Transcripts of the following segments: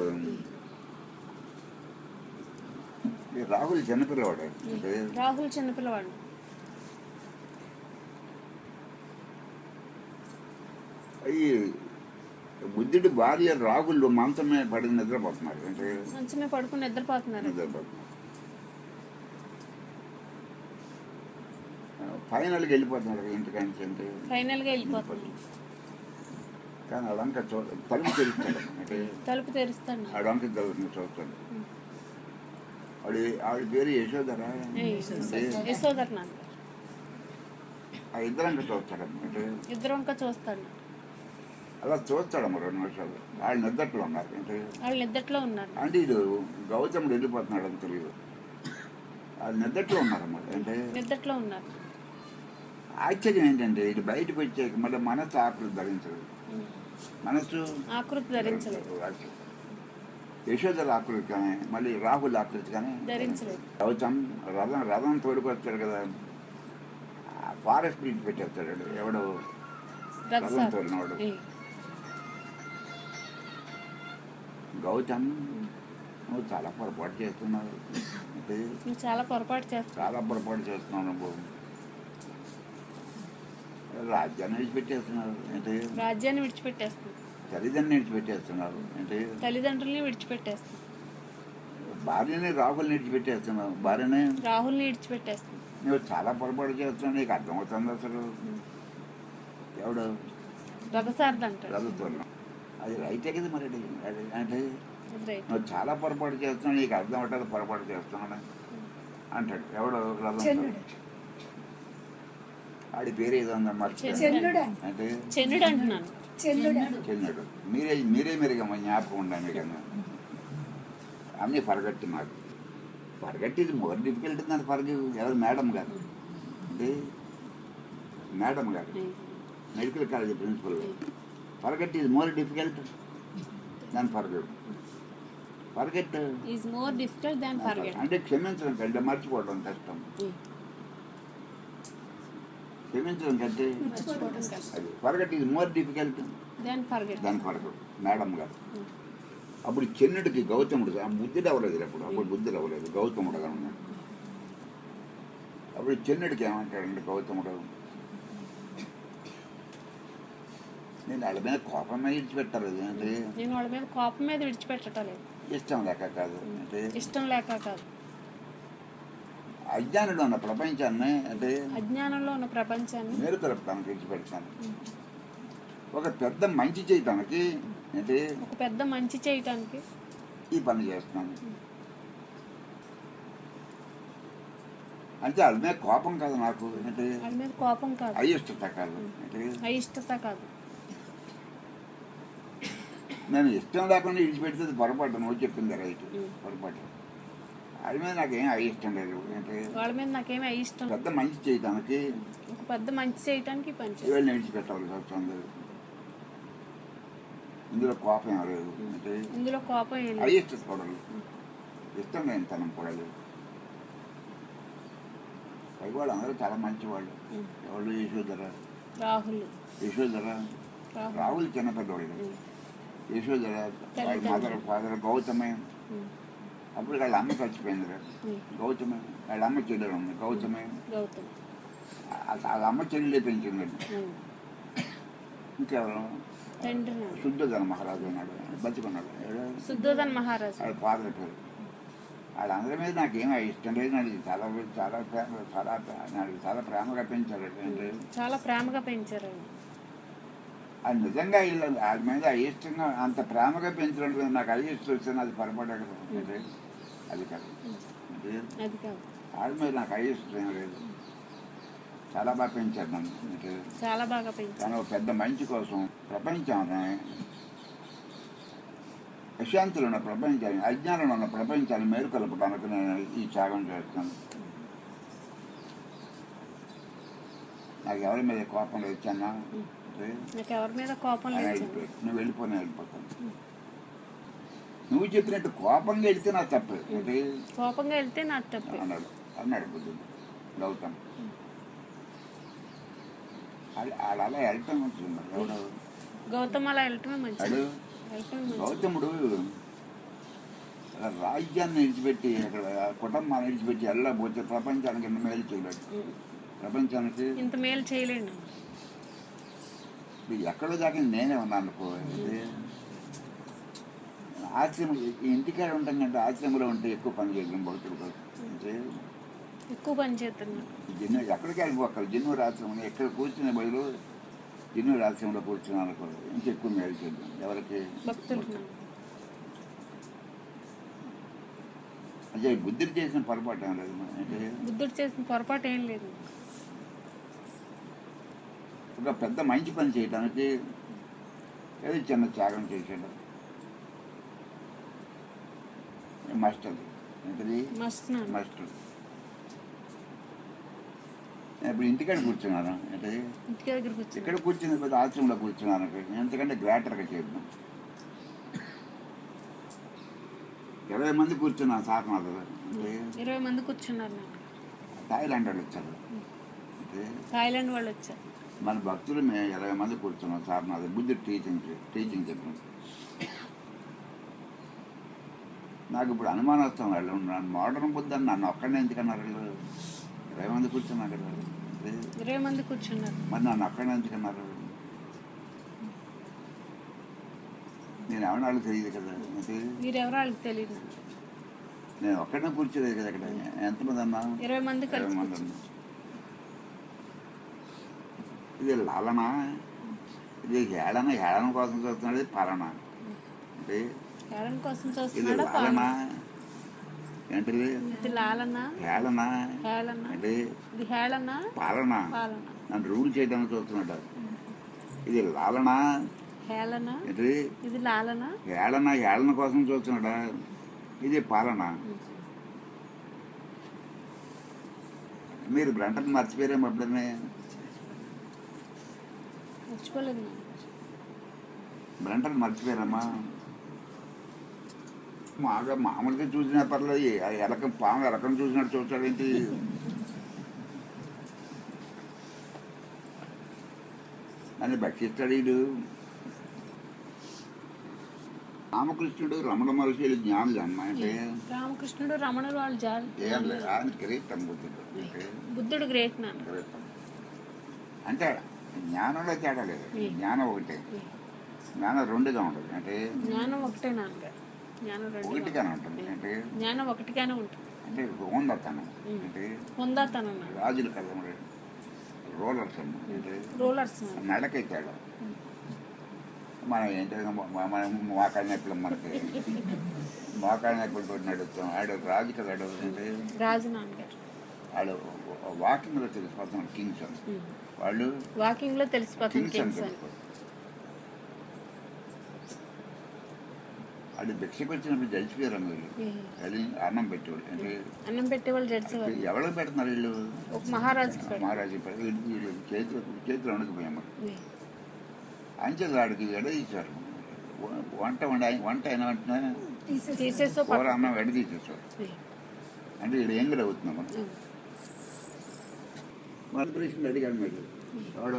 ఇప్పుడు ఈ రాహుల్ చిన్నపిల్లవాడు అంటే రాహుల్ చిన్నపిల్లవాడు ఈ బుద్ధుడి భార్య రాహుల్ మంచమే పడి నిద్రపోతున్నారు అంటే మంచమే పడుకుని నిద్రపోతున్నారు నిద్రపోతున్నారు ఫైనల్కి వెళ్ళిపోతున్నారు ఇంటికాంచి అంటే ఫైనల్ గా వెళ్ళిపోతున్నారు కానీ అడంక చూ తలుపు తెరుస్తాడు అంటే తలుపు తెరుస్తాడు అడంక తలుపు చూస్తాడు ఆవిడ ఆవిడ పేరు యశోధరా అంటే యశోదర్ నాన్న ఆ ఇద్దరంక చూస్తాడు అంటే ఇద్దరు ఇంకా చూస్తాడు అలా చూస్తాడమ్మ రెండు నిమిషాలు వాళ్ళు నిద్రలో ఉన్నారు అంటే వాళ్ళు నిద్దట్లో ఉన్నారు అంటే ఇది గౌతముడు వెళ్ళిపోతున్నాడు అని తెలియదు వాళ్ళు నిద్రలో ఉన్నారన్నమాట అంటే నిద్దట్లో ఉన్నారు ఆశ్చర్యం ఏంటంటే ఇటు బయటకు వచ్చాక మళ్ళీ మనసు ఆకృతి ధరించదు మనసు ఆకృతి ధరించలేదు యశోదర ఆకృతి కానీ మళ్ళీ రాహుల్ ఆకృతి కానీ ధరించలేదు గౌతమ్ రథం రథం తోడుకొచ్చాడు కదా ఫారెస్ట్ బ్రిడ్జ్ పెట్టేస్తాడు ఎవడు రథం రథసార్ తోలినవాడు గౌతమ్ నువ్వు చాలా పొరపాటు చేస్తున్నావు అంటే నువ్వు చాలా పొరపాటు చేస్తావు చాలా పొరపాటు చేస్తున్నావు నువ్వు రాజ్యాన్ని విడిచిపెట్టేస్తున్నావు అంటే రాజ్యాన్ని విడిచిపెట్టేస్తావు తల్లిదండ్రులు విడిచిపెట్టేస్తున్నావు అంటే తల్లిదండ్రుల్ని విడిచిపెట్టేస్తావు భార్యని రాహుల్ని విడిచిపెట్టేస్తున్నావు భార్యని రాహుల్ని విడిచిపెట్టేస్తావు నువ్వు చాలా పొరపాటు చేస్తున్నావు నీకు అర్థమవుతుంది అసలు ఎవడు రథసారథి అంటాడు చదువుతున్నావు అది రైతే కదా మరి అది. అది అంటే అది రైట్ నువ్వు చాలా పొరపాటు చేస్తున్నావు నీకు అర్థం అవుతుంది పొరపాటు చేస్తున్నావు అంటాడు ఎవడు రథం చెన్నుడు ఆడి పేరు ఏదో ఉందా మరి చెన్నుడు అంటే చెన్నుడు అంటున్నాను చెన్నుడు చెన్నాడు మీరే మీరే మీరుగా మా జ్ఞాపకం ఉండాలి మీకు అన్న అన్నీ పరగట్టి మాకు పరగట్టి ఇది మోర్ డిఫికల్ట్ దాన్ని పరగ ఎవరు మేడం గారు అంటే మేడం గారు మెడికల్ కాలేజ్ ప్రిన్సిపల్ పరగట్టి ఇది మోర్ డిఫికల్ట్ దాని పరగడు పరగట్ is more difficult than forget అంటే క్షమించడం కంటే మర్చిపోవడం కష్టం క్షమించడం కంటే అది పరగట్టి ఇది మోర్ డిఫికల్ట్ దాన్ ఫర్గెట్ దాని కొరకు మేడం గారు అప్పుడు చెన్నుడికి గౌతముడు ఆ బుద్ధుడు అవ్వలేదు అప్పుడు అప్పుడు బుద్ధుడు అవ్వలేదు గౌతముడుగా ఉన్నాడు అప్పుడు చెన్నుడికి ఏమంటాడంటే గౌతముడు నేను వాళ్ళ మీద కోపమే ఇడిచిపెట్టారు అంటే నేను వాళ్ళ మీద కోపం మీద విడిచిపెట్టడం లేదు ఇష్టం లేక కాదు అంటే ఇష్టం లేక కాదు అజ్ఞానుడు ఉన్న ప్రపంచాన్ని అంటే అజ్ఞానంలో ఉన్న ప్రపంచాన్ని మేలుకొలపడానికి విడిచిపెడతాను ఒక పెద్ద మంచి చేయటానికి అంటే ఒక పెద్ద మంచి చేయటానికి ఈ పని చేస్తున్నాను అంటే వాళ్ళ మీద కోపం కాదు నాకు అంటే వాళ్ళ మీద కోపం కాదు అయిష్టత కాదు అంటే అయిష్టత కాదు నేను ఇష్టం లేకుండా విడిచిపెడితే పొరపాటు నువ్వు చెప్పింది రైట్ ఉం. పొరపాటు వాళ్ళ మీద నాకేం అయిష్టం లేదు అంటే వాళ్ళ మీద నాకేమీ అయిష్టం లేదు. పెద్ద మంచి చేయడానికి ఒక పెద్ద మంచి చేయటానికి ఈ పని చేస్తాను ఇవాళ విడిచిపెట్టవలసి వస్తుంది ఇందులో కోపం ఏం లేదు అంటే ఇందులో కోపం ఏం లేదు అయిష్టత కూడా లేదు ఇష్టం లేని తనం కూడా లేదు పైగా వాళ్ళు అందరూ చాలా మంచి వాళ్ళు ఉం. ఎవరు యశోధర రాహుల్ యశోధర రాహుల్ రాహుల్ చిన్న పెద్దవాళ్ళు ఉం. యశోధర వాళ్ళ తల్లిదండ్రులు. మదర్ ఫాదర్ గౌతమే ఉం. అప్పుడు వాళ్ళ అమ్మ చచ్చిపోయింది రా ఉం. గౌతమే వాళ్ళ అమ్మ చెల్లెలు ఉంది గౌతమే గౌతమ్ ఆ- వాళ్ళ అమ్మ చెల్లెలే పెంచిందండి ఉం. ఇంకెవరు తండ్రి నాన్న. శుద్ధధన మహారాజు ఉన్నాడు బతికున్నాడు ఎవడు? శుద్ధోదన్ మహారాజు వాళ్ళ ఫాదర్ పేరు వాళ్ళందరి మీద నాకేం ఇష్టం లేదు నాకు చాలా చాలా ప్రేమ చాలా నాకు చాలా ప్రేమగా పెంచారు అంటే చాలా ప్రేమగా పెంచారు ఆయన. అది నిజంగా వీళ్ళ వాళ్ళ మీద అయిష్టంగా అంత ప్రేమగా పెంచడం మీద నాకు అయిష్టం వస్తే అది పొరపాటు కదా అంటే అది కాదు అంటే అది కాదు వాళ్ళ మీద నాకు అయిష్టం ఏం లేదు చాలా బాగా పెంచారు నన్ను అంటే చాలా బాగా పెంచారు కానీ ఒక పెద్ద మంచి కోసం ప్రపంచాన్ని అశాంతిలో ఉన్న ప్రపంచాన్ని అజ్ఞానంలో ఉన్న ప్రపంచాన్ని మేలుకొలపడానికి నేను ఈ త్యాగం చేస్తాను నాకు ఎవరి మీద కోపం లేదు చిన్న నాకు ఎవరి మీద కోపం ఆయన లేదు వెళ్ళిపోయాడు నువ్వు వెళ్ళిపోయినా వెళ్ళిపోతాను నువ్వు చెప్పినట్టు కోపంగా వెళితే నా తప్పు అంటే కోపంగా వెళ్తే నాకు తప్పే అన్నాడు అన్నాడు బుద్ధుడు గౌతమ్ అది ఆడ అలా వెళ్ళటం ఉంటుంది ఎవడు గౌతమ్ అలా వెళ్ళటమే మంచిది అడు వెళ్ళటమే మంచిది గౌతముడు రాజ్యాన్ని విడిచిపెట్టి అక్కడ కుటుంబాన్ని విడిచిపెట్టి వెళ్ళబోతే ప్రపంచానికి ఎన్ని మేలు చేయలేడు ప్రపంచానికి ఇంత మేలు చేయలేండి ఇప్పుడు ఎక్కడో దాకా నేనే ఉన్నాను అనుకో ఇది ఆశ్రమం ఇంటికాడ ఉంటాం కంటే ఆశ్రమంలో ఉంటే ఎక్కువ పని చేయగలం భక్తులు కోసం. అంటే ఎక్కువ పని చేస్తున్నాడు జిన్ను ఎక్కడికి వెళ్ళిపోక్కలు జిన్ను రాశ్రమం ఎక్కడ కూర్చునే బదులు జిన్ను రాశ్రమంలో కూర్చున్నాను అనుకో ఇంకెక్కువ మేలు చేద్దాం ఎవరికి భక్తులు అంటే బుద్ధుడు చేసిన పొరపాటు ఏం లేదు అంటే బుద్ధుడు చేసిన పొరపాటు ఏం లేదు ఒక పెద్ద మంచి పని చేయడానికి ఏదో చిన్న త్యాగం చేసాడు మస్ట్ అది ఏంటది మస్తు నాన్న. మస్ట్ నేను ఇప్పుడు ఇంటికాడ కూర్చున్నాను అంటే ఇంటికి దగ్గర కూర్చో ఇక్కడ కూర్చుని పెద్ద ఆశ్రమంలో కూర్చున్నాను ఎందుకంటే గ్రేటర్గా చేద్దాం ఇరవై మంది కూర్చున్నాను సాధనాలు అంటే ఇరవై మంది కూర్చున్నారు నాన్న థాయిలాండ్ వాళ్ళు వచ్చారు అంటే థాయిలాండ్ వాళ్ళు వచ్చారు మన భక్తులు మేము ఇరవై మంది కూర్చున్నాం సార్ నాది బుద్ధి టీచింగ్ టీచింగ్ చెప్పిన నాకు ఇప్పుడు అనుమానం వస్తాం వాళ్ళు నన్ను మోడర్న్ బుద్ధి అని నన్ను ఒక్కడనే ఎందుకన్నారు వాళ్ళు ఇరవై మంది కూర్చున్నారు కదా వాళ్ళు. అదే, ఇరవై మంది కూర్చున్నారు మరి నన్ను ఒక్కడనే ఎందుకన్నారు నేను ఎవరి వాళ్ళు తెలియదు కదా అంటే మీరెవరో వాళ్ళకి తెలియదు నాన్న. నేను ఒక్కడనే కూర్చోలేదు కదా ఇక్కడ ఎంతమంది అన్నా ఇరవై మంది ఇరవై కలిసి మంది కూర్చున్నారు. అన్నా ఇది లాలన ఇది హేళన హేళన కోసం చూస్తున్నాడు ఇది పాలన అంటే ఏడన కోసం ఇది చూస్తున్నాడా లాలన పాలన ఏంటిది ఇది లాలన హేళన హేళన అంటే ఇది హేళన పాలన పాలన నన్ను రూల్ చేయడానికి చూస్తున్నాడు ఇది లాలన హేళన ఏంటిది ఇది లాలన హేళన హేళన కోసం చూస్తున్నాడా ఇది పాలన మీరు బ్రంటన్ మర్చిపోయారేమో ఎప్పుడనే మర్చిపోలేదు నాన్న. బ్రంటన్ మర్చిపోయారమ్మా మాగా మామూలుగా చూసినా పర్లేదు ఆ ఎలకం పాము ఎలకం చూసినట్టు చూస్తాడేంటి అని భక్షిస్తాడు వీడు రామకృష్ణుడు రమణ మహర్షులు జ్ఞానులు అమ్మ అంటే రామకృష్ణుడు రమణుడు వాళ్ళు జాలి ఏం లేదు ఆయన కిరీటం బుద్ధుడు అంటే బుద్ధుడు గ్రేట్ నాన్న కిరీటం. అంటే జ్ఞానంలో తేడా లేదు జ్ఞానం ఒకటే జ్ఞానం రెండుగా ఉంటుంది అంటే జ్ఞానం ఒకటే నాన్న జ్ఞానం రెండు ఒకటిగానే ఉంటుంది అంటే జ్ఞానం ఒకటిగానే ఉంటుంది అంటే ఉందతనం అంటే పొందాతనం నాన్న రాజులు కదా మరి రోలర్స్ అన్న అంటే రూలర్స్ నాన్న నడకే తేడా మనం ఏంటో మనం మోకాళ్ళ నొప్పులు మనకి మోకాళ్ళ నొప్పులు తోటి నడుస్తాం ఆడు రాజు కదా ఆడు అంటే రాజు నాన్నగారు ఆడు వాకింగ్లో తెలిసిపోతున్నాడు కింగ్స్ అని వాళ్ళు వాకింగ్ లో తెలిసిపోతుంది కింగ్స్ అని కింగ్స్ అని తెలిసిపోతారు ఆడు భిక్షకు వచ్చినప్పుడు జడిచిపోయారు వీళ్ళు అది అన్నం పెట్టేవాళ్ళు అంటే అన్నం పెట్టేవాళ్ళు జడిసేవాళ్ళు ఎవరికి పెడుతున్నారు వీళ్ళు ఒక మహారాజుకి పెడతారు. మహారాజు పెట్టి వీళ్ళు వీళ్ళు చేతిలో చేతిలో వండుకుపోయాము అంచెలు ఆడికి ఎడదీశారు వంట వండి ఆయన వంట అయిన వెంటనే తీసేసో కూర అన్నం ఎడదీసేసారు అంటే వీడు ఏం కూడా అవుతున్నాం మనం మన ప్రశ్న అడిగాను మీకు వాడు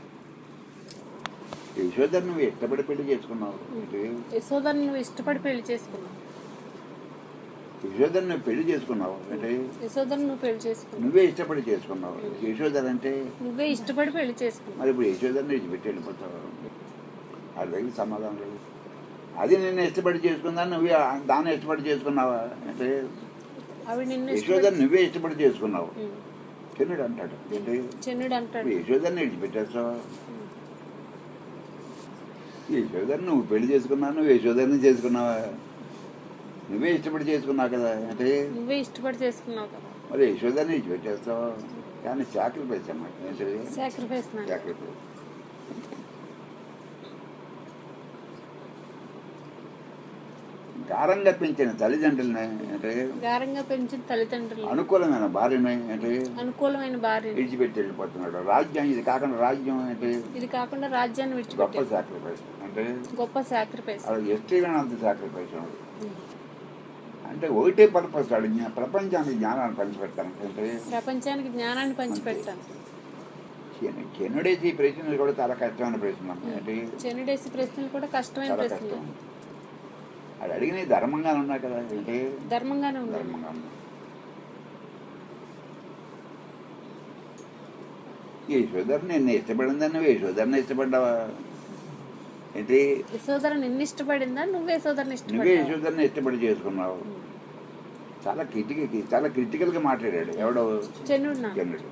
యశోధర్ నువ్వు ఇష్టపడి పెళ్లి చేసుకున్నావు అంటే యశోదని నువ్వు ఇష్టపడి పెళ్లి చేసుకున్నావు యశోధర్ నువ్వు పెళ్లి చేసుకున్నావు అంటే యశోదని నువ్వు పెళ్లి చేసుకున్నావు నువ్వే ఇష్టపడి చేసుకున్నావు యశోధర్ అంటే నువ్వే ఇష్టపడి పెళ్లి చేసుకున్నావు మరి ఇప్పుడు యశోధర్ని విడిచిపెట్టి వెళ్ళిపోతావు అది దగ్గర సమాధానం లేదు అది నేను ఇష్టపడి చేసుకుందా నువ్వే దాన్ని ఇష్టపడి చేసుకున్నావా అంటే అవి నిన్ను యశోధర్ ఇష్టపడి నువ్వే ఇష్టపడి చేసుకున్నావు ఉమ్. చెన్నుడు అంటాడు అంటే చెన్నుడు అంటాడు ఇప్పుడు యశోధర్ని విడిచిపెట్టేస్తావా యశోధర్ నువ్వు పెళ్లి చేసుకున్నావు నువ్వు యశోధర్ని చేసుకున్నావా నువ్వే ఇష్టపడి చేసుకున్నావు కదా అంటే నువ్వే ఇష్టపడి చేసుకున్నావు కదా మరి యశోధర్ని విడిచిపెట్టేస్తావా కానీ సాక్రిఫైస్ అన్నమాట ఏంటది సాక్రిఫైస్ నాన్న సాక్రిఫైస్ గారంగా పెంచిన తల్లిదండ్రులని అంటే గారంగా పెంచిన తల్లిదండ్రులు అనుకూలమైన భార్యని అంటే అనుకూలమైన భార్యని విడిచిపెట్టి వెళ్ళిపోతున్నాడు రాజ్యం ఇది కాకుండా రాజ్యం అంటే ఇది కాకుండా రాజ్యాన్ని గొప్ప విడిచిపెట్టే సాక్రిఫైస్ అంటే గొప్ప సాక్రిఫైస్ అలా ఎస్టీ అంత సాక్రిఫైస్ ఉన్నాడు అంటే ఒకటే పర్పస్ వాడు జ్ఞా- ప్రపంచానికి జ్ఞానాన్ని పంచిపెడతాను అంటే ప్రపంచానికి జ్ఞానాన్ని పంచిపెడతాను కెన్- కెన్నడేసి ఈ ప్రశ్న కూడా చాలా కష్టమైన ప్రశ్న అంటే చెన్నుడేసి ప్రశ్నలు కూడా కష్టమైన చాలా ప్రశ్నలు కష్టం అది అడిగిన ధర్మంగానే ఉన్నా కదా అంటే ధర్మంగానే ఉన్నాను ధర్మంగా ఉన్నా యశోధర్ నిన్ను ఇష్టపడిందని నువ్వు యశోధర్ని ఇష్టపడ్డావా ఏంటి యశోదర నిన్ను ఇష్టపడిందా నువ్వు యశోదరని నువ్వే ఇష్టపడ్డా యశోధర్ని ఇష్టపడి చేసుకున్నావు చాలా క్రిటికల్ చాలా క్రిటికల్గా మాట్లాడాడు ఎవడో చెన్నుడు నా జనుడు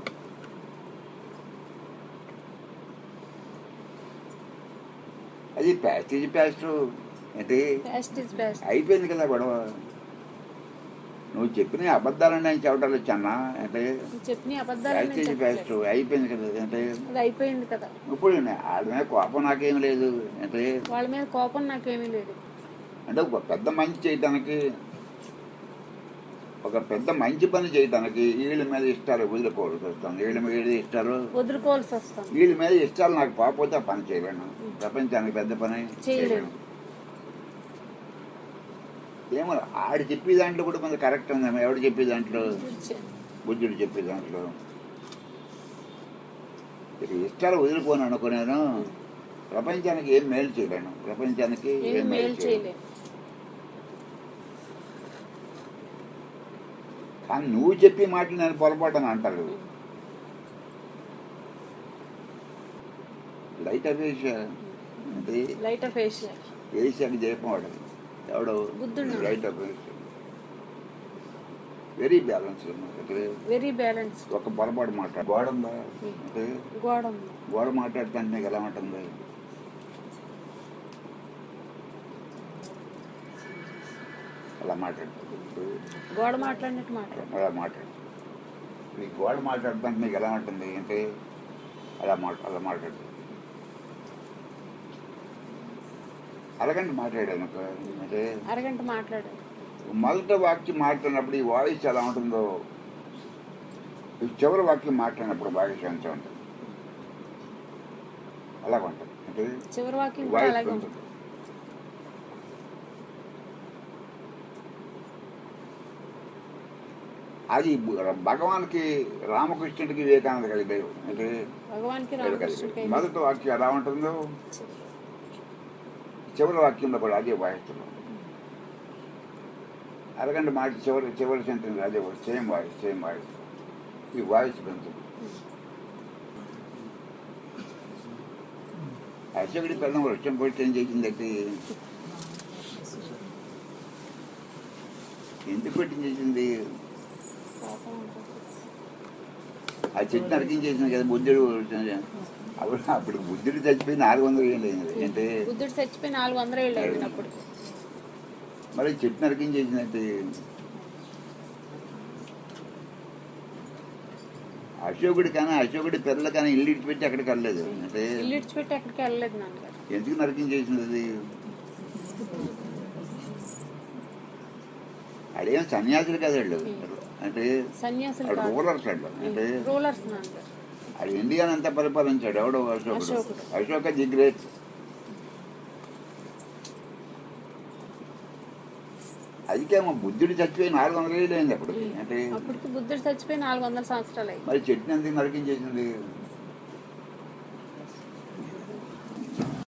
అది ప్యాస్టేజ్ ప్యాస్ట్ ఏంటి బెస్ట్ ఇస్ బెస్ట్ అయిపోయింది కదా గొడవ నువ్వు చెప్పిన అబద్ధాలని నేను చెప్పడాలు వచ్చానా అంటే చెప్పిన అబద్ధాలు నేను ప్యాస్టేజ్ ప్యాస్ట్ చెప్పట్లేదు. అయిపోయింది కదా అంటే అది అయిపోయింది కదా ఇప్పుడు ఆడ మీద కోపం నాకేం లేదు అంటే వాళ్ళ మీద కోపం నాకేమీ లేదు అంటే ఒక పెద్ద మంచి చేయడానికి ఒక పెద్ద మంచి పని చేయడానికి వీళ్ళ మీద ఇష్టాలు వదులుకోవాల్సి వస్తుంది వీళ్ళ మీద ఇష్టాలు వదులుకోవాల్సి వస్తుంది వీళ్ళ మీద ఇష్టాలు నాకు పోకపోతే ఆ పని చేయలేను ప్రపంచానికి పెద్ద పని చేయలేను. ఏమో ఆడు చెప్పే దాంట్లో కూడా కొంత కరెక్ట్ ఉందేమో ఎవడు చెప్పే దాంట్లో చె- బుద్ధుడు చెప్పే దాంట్లో ఇక ఇష్టాలు వదులుకోను అనుకున్నాను ప్రపంచానికి ఏం మేలు చేయలేను ప్రపంచానికి ఏం మేలు చేయలేదు కానీ నువ్వు చెప్పే మాటలు నేను పొరపాటని అంటారు లైట్ అవేష అంటే లైట్ ఆఫ్ ఏషియా వేసాక చెప్పవాడు ఎవడో బుద్ధుడు. లైట్ అవేష వెరీ బ్యాలెన్స్ అంటే వెరీ బ్యాలెన్స్ ఒక పొరపాటు మాట్లాడు గోడ ఉందా అంటే గోడ ఉంది గోడ మాట్లాడుతుంటే నీకు ఎలా ఉంటుంది అలా మాట్లాడుతుంది గోడ మాట్లాడినట్టు మాట్లాడు అలా మాట్లాడు ఈ గోడ మాట్లాడుతుంటే నీకు ఎలా ఉంటుంది అంటే అలా మాట అలా మాట్లాడు అరగంట మాట్లాడాను ఒక. అంటే అరగంట మాట్లాడు మొదట వాక్యం మాట్లాడినప్పుడు ఈ వాయిస్ ఎలా ఉంటుందో ఈ చివరి వాక్యం మాట్లాడినప్పుడు బాగా శాంతి ఉంటుంది అలాగ ఉంటుంది అంటే చివరి వాక్యం కూడా వాయిస్ అలాగే ఉంటుంది ఉంటుంది అది భగవాన్కి రామకృష్ణుడికి వివేకానంద కలిపేరు అంటే భగవాన్కి కలిపేరు. రామకృష్ణుడికి మొదటి వాక్యం ఎలా ఉంటుందో చివరి వాక్యంలో కూడా అదే వాయిస్తున్నాం అరగంట మాట చివరి చివరి సెంటెన్స్ అదే సేమ్ వాయిస్ సేమ్ వాయిస్ ఈ వాయిస్ పెంచదు అశోకుడి పెద్దం వృక్షం పోతే ఏం చేసిందంటే ఎందుకు పెట్టి చేసింది కోపం ఉంటుంది. ఆ చెట్టు నరికించేసింది కదా బుద్ధుడు అప్పుడు అప్పుడు బుద్ధుడు చచ్చిపోయి నాలుగు వందలు ఏళ్ళు అయింది అంటే బుద్ధుడు చచ్చిపోయి నాలుగు వందల ఏళ్ళు అయింది అప్పుడు మరి చెట్టు నరికించేసినట్టు అశోకుడి కానీ అశోకుడి పిల్లలు కానీ ఇల్లు ఇడిచిపెట్టి అక్కడికి వెళ్ళలేదు అంటే ఇల్లు ఇడిచిపెట్టి ఎక్కడికి వెళ్ళలేదు నాన్నగారు ఎందుకు నరికించేసింది అది అదేం సన్యాసులు కదా వాళ్ళు అంటే సన్యాసులు వాళ్ళు కాదు రూలర్స్ వాళ్ళు అంటే రూలర్స్ నాన్నగారు అది ఇండియాని అంతా పరిపాలించాడు ఎవడో అశోకుడు అశోకుడు. అశోక ది గ్రేట్ అదికేమో బుద్ధుడు చచ్చిపోయి నాలుగు వందల ఏళ్ళు అయింది అప్పుడు అంటే అప్పటికి బుద్ధుడు చచ్చిపోయి నాలుగు వందల సంవత్సరాలు అయింది మరి చెట్టుని ఎందుకు నరికించేసింది